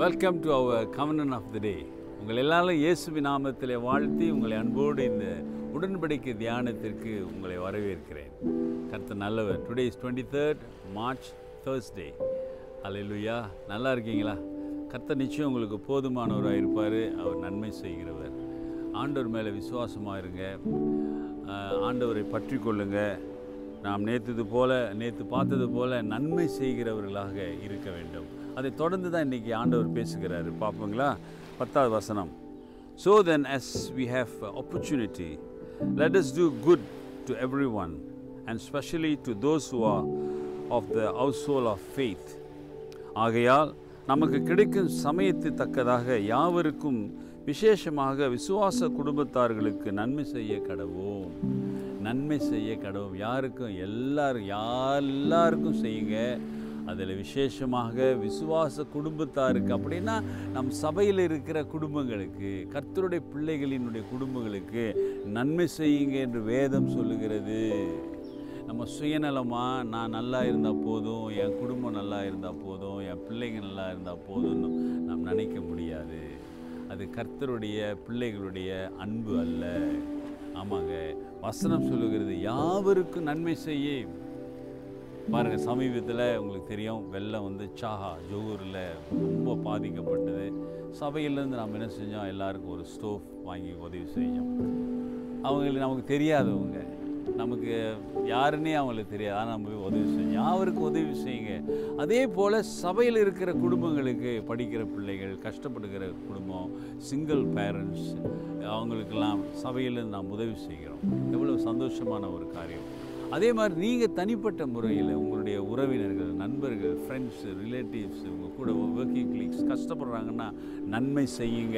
welcome to our governor of the day உங்கள் எல்லாரும் இயேசுவின் நாமத்திலே வாழ்த்தி உங்களை அன்போடு இந்த உடன்படிக்கை தியானத்திற்கு உங்களை வரவேற்கிறேன் கர்த்தர் நல்லவர் today is twenty third March Thursday அல்லேலூயா நல்லா இருக்கீங்களா கர்த்தர் நிச்சயம் உங்களுக்கு போதுமானவராக இருப்பார் அவர் நன்மை செய்கிறவர் ஆண்டவர் மேலே விசுவாசமாக இருங்க ஆஹ், ஆண்டவரை பற்றி கொள்ளுங்க நாம் நேற்றுது போல நேற்று பார்த்தது போல நன்மை செய்கிறவர்களாக இருக்க வேண்டும் அதை தொடர்ந்து தான் இன்றைக்கி ஆண்டவர் பேசுகிறாரு பார்ப்போங்களா பத்தாவது வசனம் so then as we have opportunity let us do good to everyone and especially to those who are of the household of faith ஆகையால் நமக்கு கிடைக்கும் சமயத்து தக்கதாக யாவருக்கும் விசேஷமாக விசுவாச குடும்பத்தார்களுக்கு நன்மை செய்ய கடவோம் நன்மை செய்ய கடவும் யாருக்கும் எல்லாரும் எல்லாருக்கும் செய்யுங்க அதில் விசேஷமாக விசுவாச குடும்பத்தாருக்கு அப்படின்னா நம் சபையில் இருக்கிற குடும்பங்களுக்கு கர்த்தருடைய பிள்ளைகளினுடைய குடும்பங்களுக்கு நன்மை செய்யுங்க என்று வேதம் சொல்லுகிறது நம்ம சுயநலமாக நான் நல்லா இருந்தால் போதும் என் குடும்பம் நல்லா இருந்தால் போதும் என் பிள்ளைங்க நல்லா இருந்தால் போதும்னு நாம் நினைக்க முடியாது அது கர்த்தருடைய பிள்ளைகளுடைய அன்பு அல்ல ஆமாங்க வசனம் சொல்லுகிறது யாவருக்கும் நன்மை செய்ய பாருங்க சமீபத்தில் உங்களுக்கு தெரியும் வெள்ளம் வந்து சாஹா ஜோகூரில் ரொம்ப பாதிக்கப்பட்டது சபையிலேருந்து நாம் என்ன செஞ்சோம் எல்லாருக்கும் ஒரு ஸ்டோவ் வாங்கி உதவி செஞ்சோம் அவங்களுக்கு நமக்கு தெரியாதவங்க நமக்கு யாருன்னே அவங்களுக்கு தெரியாது ஆனால் நம்ம போய் உதவி செஞ்சோம் யாருக்கு உதவி செய்யுங்க அதே போல் சபையில் இருக்கிற குடும்பங்களுக்கு படிக்கிற பிள்ளைகள் கஷ்டப்படுகிற குடும்பம் சிங்கிள் பேரண்ட்ஸ் அவங்களுக்கெல்லாம் சபையிலேருந்து நாம் உதவி செய்கிறோம் எவ்வளோ சந்தோஷமான ஒரு காரியம் அதே மாதிரி நீங்கள் தனிப்பட்ட முறையில் உங்களுடைய உறவினர்கள் நண்பர்கள் ஃப்ரெண்ட்ஸு ரிலேட்டிவ்ஸ் உங்கள் கூட ஒர்க்கிங் கிளீக்ஸ் கஷ்டப்படுறாங்கன்னா நன்மை செய்யுங்க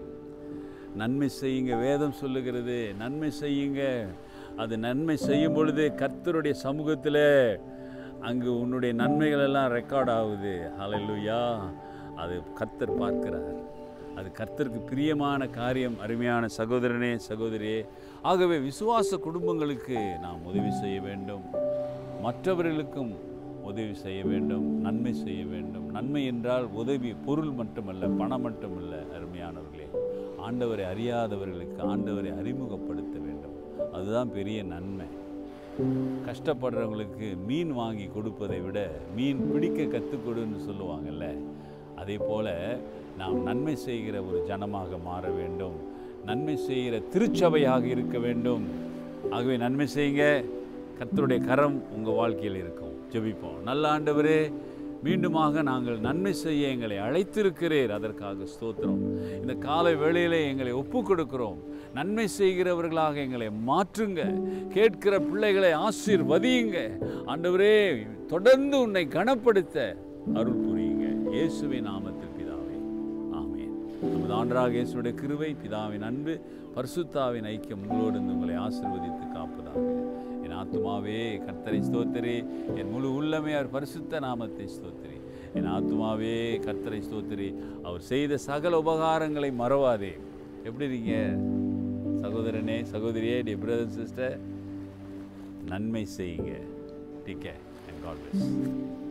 நன்மை செய்யுங்க வேதம் சொல்லுகிறது நன்மை செய்யுங்க அது நன்மை செய்யும் பொழுது கர்த்தருடைய சமூகத்தில் அங்கு உன்னுடைய நன்மைகள் எல்லாம் ரெக்கார்ட் ஆகுது ஹalleluya அது கர்த்தர் பார்க்கிறார் அது கர்த்தருக்கு பிரியமான காரியம் அருமையான சகோதரனே சகோதரியே ஆகவே விசுவாச குடும்பங்களுக்கு நாம் உதவி செய்ய வேண்டும் மற்றவர்களுக்கும் உதவி செய்ய வேண்டும் நன்மை செய்ய வேண்டும் நன்மை என்றால் உதவி பொருள் மட்டுமல்ல பணம் மட்டுமல்ல அருமையானவர்களே ஆண்டவரை அறியாதவர்களுக்கு ஆண்டவரை அறிமுகப்படுத்த வேண்டும் அதுதான் பெரிய நன்மை கஷ்டப்படுறவங்களுக்கு மீன் வாங்கி கொடுப்பதை விட மீன் பிடிக்க கற்றுக்கொடுன்னு சொல்லுவாங்கல்ல அதே போல் நாம் நன்மை செய்கிற ஒரு ஜனமாக மாற வேண்டும் நன்மை செய்கிற திருச்சபையாக இருக்க வேண்டும் ஆகவே நன்மை செய்யுங்க கர்த்தருடைய கரம் உங்கள் வாழ்க்கையில் இருக்கும் ஜெபிப்போம் நல்ல ஆண்டவரே மீண்டுமாக நாங்கள் நன்மை செய்ய எங்களை அழைத்திருக்கிறீர் அதற்காக ஸ்தோத்திரம் இந்த காலை வேளையிலே எங்களை ஒப்பு கொடுக்கிறோம் நன்மை செய்கிறவர்களாக எங்களை மாற்றுங்க கேட்கிற பிள்ளைகளை ஆசீர்வதியுங்க ஆண்டவரே தொடர்ந்து உன்னை கனப்படுத்த அருள் புரியுங்க இயேசுவின் நாமத்தில் பிதாவே ஆமென் நமது ஆண்டராக இயேசுடைய கிருபை பிதாவின் அன்பு பரிசுத்தாவின் ஐக்கியம் உங்களோடு இருந்து உங்களை ஆசீர்வதித்து காப்பதாக என் ஆத்துமாவே கர்த்தரை ஸ்தோத்திரி என் முழு உள்ளமே அவர் பரிசுத்த நாமத்தை ஸ்தோத்திரி என் ஆத்துமாவே கர்த்தரை ஸ்தோத்திரி அவர் செய்த சகல உபகாரங்களை மறவாதே எப்படி இருக்கீங்க சகோதரனே சகோதரியே டி பிரதர் சிஸ்டர் நன்மை செய்யுங்க take care and God plus